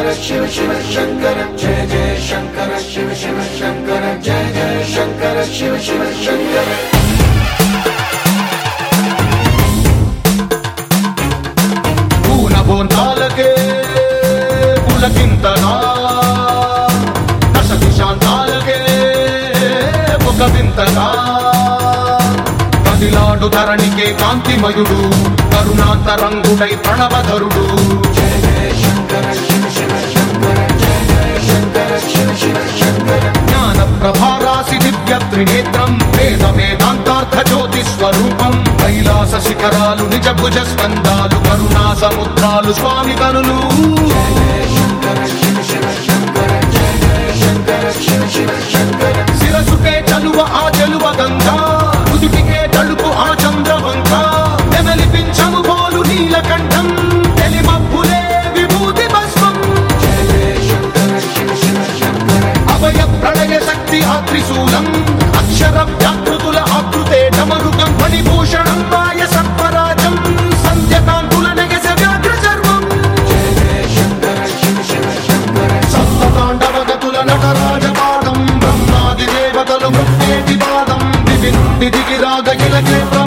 శివ శివ శంకర జయ జయ శంకర శివ శివ శంకర జయ జయ శంకర శివ శివ శంకర పూనభోంతాలకే పులకింతగా దశ దిశాంతాలకే ఒక వింతగా కదిలాడు ధరణికే కాంతిమయుడు కరుణాంతరంగుడై ప్రణవధరుడు జయ జయ శంకర శివ శివ శంకర జయ జయ శంకర శివ శివ శంకర జ్ఞాన ప్రభారాసి దివ్య త్రినేత్రం వేద వేదాంతార్థ జ్యోతి స్వరూపం కైలాస శిఖరాలు నిజ భుజ స్కందాలు కరుణా సముద్రాలు స్వామి కనులు జయ జయ శంకర శివ శివ శంకర జయ జయ శంకర శివ శివ శంకర శిరసుకే చలువ ఆ చెలువ గంగా కుదుటికే తలుపు ఆ చంద్రవంక నెమలిపించము పోలు నీలకంఠం తెలిమబ్బులే విభూతి భస్మం జయ జయ శంకర శివ శివ శంకర అభయ ప్రళయ శక్తి ఆ త్రిశూలం అక్షర వ్యాకృతుల ఆకృతే డమరుగం ఫణిభూషణం మాయ సర్పరాజం సంధ్యకాంతుల నెగస వ్యాఘ్ర చర్మం జయ జయ శంకర శివ శివ శంకర సప్తతాండవగతుల నటరాజపాదం బ్రహ్మాది దేవతలు మృత్యేటి పాదం విభిండి దిగిరాగ ఇలకే